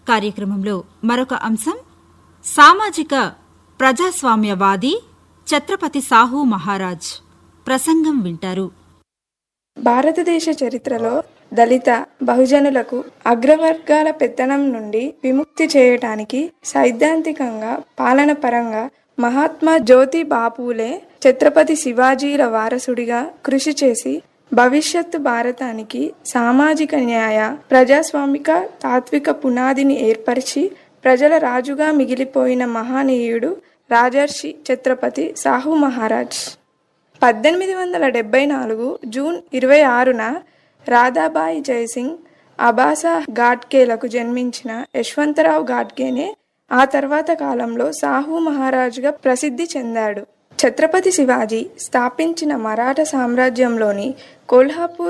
కార్యక్రమంలో మరొక అంశం సామాజిక ప్రజాస్వామ్యవాది ఛత్రపతి సాహు మహారాజ్ ప్రసంగం వింటారు భారతదేశ చరిత్రలో దళిత బహుజనులకు అగ్రవర్గాల పెత్తనం నుండి విముక్తి చేయటానికి సైద్ధాంతికంగా పాలన పరంగా మహాత్మా జ్యోతి బాపులే ఛత్రపతి శివాజీల వారసుడిగా కృషి చేసి భవిష్యత్తు భారతానికి సామాజిక న్యాయ ప్రజాస్వామిక తాత్విక పునాదిని ఏర్పరిచి ప్రజల రాజుగా మిగిలిపోయిన మహానీయుడు రాజర్షి ఛత్రపతి సాహు మహారాజ్ పద్దెనిమిది వందల డెబ్బై నాలుగు జూన్ ఇరవై ఆరున రాధాబాయి జయసింగ్ అబాసా ఘాట్కేలకు జన్మించిన యశ్వంతరావు ఘాట్కేనే ఆ తర్వాత కాలంలో సాహు మహారాజుగా ప్రసిద్ధి చెందాడు ఛత్రపతి శివాజీ స్థాపించిన మరాఠా సామ్రాజ్యంలోని కోల్హాపూర్